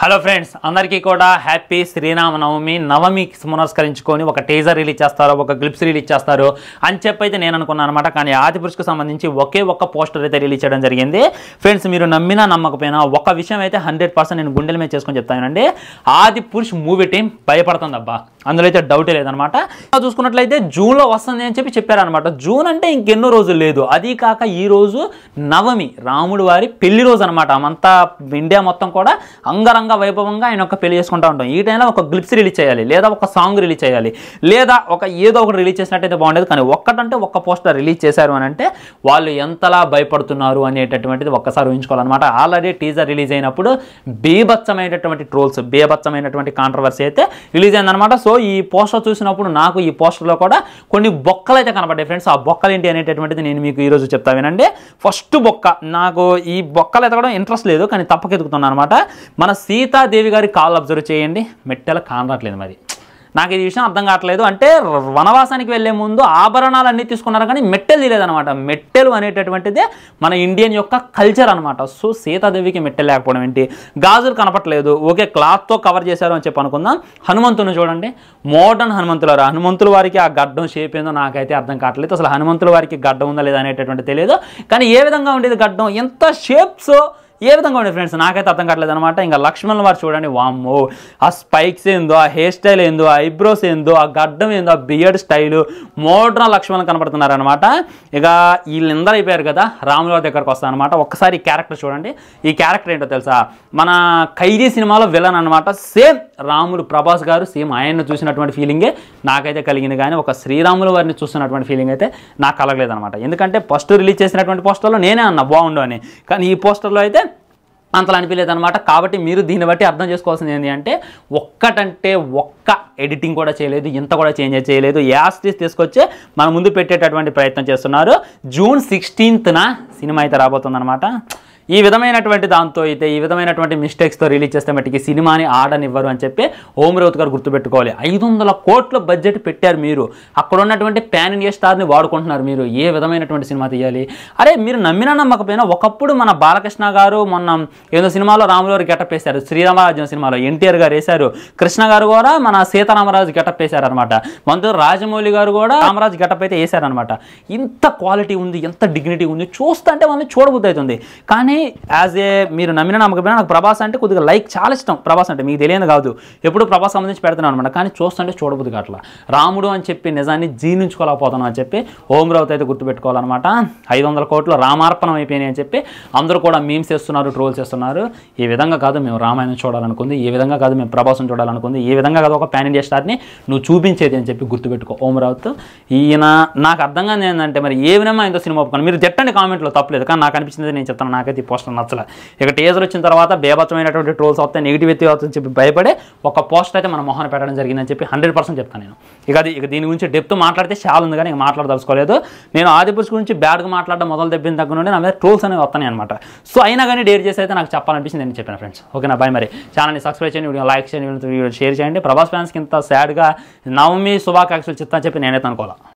hello friends అందరికీ కూడా happy Srirama Navami Navami పునస్కరించుకొని ఒక టేజర్ రిలీజ్ చేస్తారు ఒక గ్లిప్స్ రిలీజ్ చేస్తారు అని చెప్పి అయితే నేను అనుకున్నాను అనమాట కానీ ఆది పురుషుకు సంబంధించి ఒకే ఒక్క పోస్టర్ అయితే రిలీజ్ చేయడం జరిగింది ఫ్రెండ్స్ మీరు నమ్మినా నమ్మకపోయినా ఒక విషయం అయితే హండ్రెడ్ పర్సెంట్ నేను గుండెల మీద చేసుకొని చెప్తానండి ఆది పురుష్ మూవీ టీం భయపడుతుంది అబ్బా అందులో అయితే డౌటే లేదనమాట చూసుకున్నట్లయితే జూన్లో వస్తుంది అని చెప్పి చెప్పారనమాట జూన్ అంటే ఇంకెన్నో రోజులు లేదు అది కాక ఈ రోజు నవమి రాముడు వారి పెళ్లి రోజు అనమాట అంతా ఇండియా మొత్తం కూడా అంగరంగ వైభవంగా ఆయన ఒక పెళ్లి చేసుకుంటూ ఉంటాం ఈ టైంలో ఒక గ్లిప్స్ రిలీజ్ చేయాలి లేదా ఒక సాంగ్ రిలీజ్ చేయాలి లేదా ఒక ఏదో ఒకటి రిలీజ్ చేసినట్టయితే బాగుండేది కానీ ఒక్కటంటే ఒక్క పోస్టర్ రిలీజ్ చేశారు అని అంటే వాళ్ళు ఎంతలా భయపడుతున్నారు అనేటటువంటిది ఒక్కసారి ఊహించుకోవాలన్నమాట ఆల్రెడీ టీజర్ రిలీజ్ అయినప్పుడు బీభత్సమైనటువంటి ట్రోల్స్ బీభత్సమైనటువంటి కాంట్రవర్సీ అయితే రిలీజ్ అయిందనమాట సో ఈ పోస్టర్ చూసినప్పుడు నాకు ఈ పోస్టర్లో కూడా కొన్ని బొక్కలు అయితే కనపడ్డాయి ఫ్రెండ్స్ ఆ బొక్కలు ఏంటి అనేటటువంటిది నేను మీకు ఈరోజు చెప్తా వినండి ఫస్ట్ బొక్క నాకు ఈ బొక్కలు ఎతకడం ఇంట్రెస్ట్ లేదు కానీ తప్పక ఎదుగుతున్నాను అనమాట మన సీతాదేవి గారి కాళ్ళు అబ్జర్వ్ చేయండి మెట్టెల కానట్లేదు మరి నాకు ఇది విషయం అర్థం కావట్లేదు అంటే వనవాసానికి వెళ్ళే ముందు ఆభరణాలు అన్నీ తీసుకున్నారు కానీ మెట్టెలు తీయలేదన్నమాట మెట్టెలు అనేటటువంటిదే మన ఇండియన్ యొక్క కల్చర్ అనమాట సో సీతాదేవికి మెట్టెలు లేకపోవడం ఏంటి గాజులు కనపట్లేదు ఓకే క్లాత్తో కవర్ చేశారు అని చెప్పి అనుకుందాం హనుమంతుని చూడండి మోడర్న్ హనుమంతులు వారు హనుమంతుల వారికి ఆ గడ్డం షేప్ ఏందో నాకైతే అర్థం కావట్లేదు అసలు హనుమంతుల వారికి గడ్డం ఉందా లేదా అనేటటువంటి తెలియదు కానీ ఏ విధంగా ఉండేది గడ్డం ఎంత షేప్స్ ఏ విధంగా ఉండే ఫ్రెండ్స్ నాకైతే అర్థం కావట్లేదు అనమాట ఇంకా లక్ష్మణ్ వారు చూడండి వామ్మో ఆ స్పైక్స్ ఏందో ఆ హెయిర్ స్టైల్ ఏందో ఆ ఐబ్రోస్ ఏందో ఆ గడ్డం ఏందో ఆ బియర్డ్ స్టైల్ మోడ్రన్ లక్ష్మణ్ కనపడుతున్నారు అనమాట ఇక వీళ్ళందరూ అయిపోయారు కదా రాముల వారి దగ్గరకు వస్తాను అనమాట ఒక్కసారి ఈ క్యారెక్టర్ చూడండి ఈ క్యారెక్టర్ ఏంటో తెలుసా మన ఖైదీ సినిమాలో విలన్ అనమాట సేమ్ రాములు ప్రభాస్ గారు సేమ్ ఆయన్ను చూసినటువంటి ఫీలింగే నాకైతే కలిగింది కానీ ఒక శ్రీరాముల వారిని చూస్తున్నటువంటి ఫీలింగ్ అయితే నాకు కలగలేదు అనమాట ఎందుకంటే ఫస్ట్ రిలీజ్ చేసినటువంటి పోస్టర్లో నేనే అన్నా బాగుండు అని కానీ ఈ పోస్టర్లో అయితే అంతలా అనిపించలేదు అనమాట కాబట్టి మీరు దీన్ని బట్టి అర్థం చేసుకోవాల్సింది ఏంటి అంటే ఒక్కటంటే ఒక్క ఎడిటింగ్ కూడా చేయలేదు ఇంత కూడా చేంజ్ చేయలేదు యాస్టీస్ తీసుకొచ్చే మన ముందు పెట్టేటటువంటి ప్రయత్నం చేస్తున్నారు జూన్ సిక్స్టీన్త్న సినిమా అయితే రాబోతుందన్నమాట ఈ విధమైనటువంటి దాంతో అయితే ఈ విధమైనటువంటి మిస్టేక్స్తో రిలీజ్ చేస్తే మట్టికి సినిమాని ఆడనివ్వరు అని చెప్పి ఓం రౌత్ గారు గుర్తుపెట్టుకోవాలి ఐదు వందల కోట్ల బడ్జెట్ పెట్టారు మీరు అక్కడ ఉన్నటువంటి పాన్ ఇండియా స్టార్ని వాడుకుంటున్నారు మీరు ఏ విధమైనటువంటి సినిమా తీయాలి అరే మీరు నమ్మినా నమ్మకపోయినా ఒకప్పుడు మన బాలకృష్ణ గారు మొన్న ఏదో సినిమాలో రాములవారి గెటప్ వేశారు శ్రీరామరాజ్యం సినిమాలో ఎన్టీఆర్ గారు వేశారు కృష్ణ గారు కూడా మన సీతారామరాజు గెటప్ వేశారు అనమాట మనతో రాజమౌళి గారు కూడా రామరాజు గెటప్ అయితే వేశారనమాట ఇంత క్వాలిటీ ఉంది ఎంత డిగ్నిటీ ఉంది చూస్తుంటే వాళ్ళని చూడబుద్ధి అవుతుంది కానీ యాజ్ ఏ మీరు నమ్మిన నమ్మకపోయినా నాకు ప్రభాస్ అంటే కొద్దిగా లైక్ చాలా ఇష్టం ప్రభాస్ అంటే మీకు తెలియదు కాదు ఎప్పుడు ప్రభాస్ సంబంధించి పెడుతున్నాను అనమాట కానీ చూస్తుంటే చూడబుద్ధి కావట్లా రాముడు అని చెప్పి నిజాన్ని జీర్ణించుకోలేకపోతున్నాం అని చెప్పి ఓం రావుత్ అయితే గుర్తుపెట్టుకోవాలన్నమాట ఐదు వందల కోట్లు రామార్పణం అయిపోయినాయి అని చెప్పి అందరూ కూడా మీమ్స్ చేస్తున్నారు ట్రోల్స్ చేస్తున్నారు ఈ విధంగా కాదు మేము రామాయణం చూడాలనుకుంది ఈ విధంగా కాదు మేము ప్రభాసం చూడాలనుకుంది ఈ విధంగా కాదు ఒక పాన్ ఇండియా స్టార్ని నువ్వు చూపించేది అని చెప్పి గుర్తుపెట్టుకో ఓం రావుత్ ఈయన నాకు అర్థం కాదు ఏంటంటే మరి ఏ విధంగా ఆయనతో సినిమా ఒప్పుకోండి మీరు తిట్టండి కామెంట్లో తప్పలేదు కానీ నాకు అనిపించింది నేను చెప్తాను నాకైతే ఈ పోస్టర్ నచ్చలే ఇక టేజర్ వచ్చిన తర్వాత బేభత్సమైనటువంటి ట్రోల్స్ వస్తాయి నెగిటివిటీ అవుతుందని చెప్పి భయపడే ఒక పోస్టర్ అయితే మన మొహన పెట్టడం జరిగిందని చెప్పి హండ్రెడ్ పర్సెంట్ చెప్తాను నేను ఇక అది ఇక దీని గురించి డెప్త్ మాట్లాడితే చాలా ఉంది కానీ ఇక మాట్లాడదలుచుకోలేదు నేను ఆదిపురుష్ గురించి బ్యాడ్గా మాట్లాడడం మొదలు దెబ్బిన దగ్గర నుండి నా మీద ట్రోల్స్ అనేవి వస్తాయి అనమాట సో అయినా కానీ డేర్ చేసి అయితే నాకు చెప్పాలనిపించింది నేను చెప్పాను ఫ్రెండ్స్ ఓకేనా బాయ్ మరి ఛానల్ని సబ్స్క్రైబ్ చేయండి వీడియో లైక్ చేయండి వీడియో షేర్ చేయండి ప్రభాస్ ఫ్యాన్స్కి ఇంత సాడ్గా నవమి శుభాకాంక్షలు చెప్తా చెప్పి నేనైతే అనుకోవాలి